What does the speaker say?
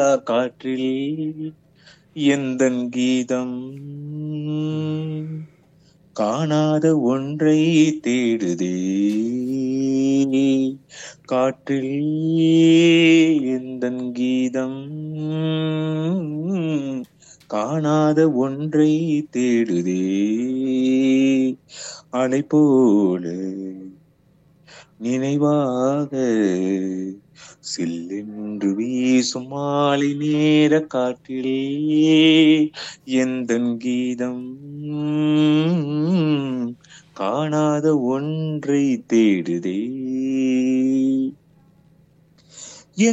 காற்றில் எந்தன் கீதம் காணாத ஒன்றை தேடுதே காற்றில் எந்தன் கீதம் காணாத ஒன்றை தேடுதே அலை போல நினைவாக சில்லென்று வீசும் மாலை நேர காற்றிலே எந்தன் கீதம் காணாத ஒன்றை தேடுதே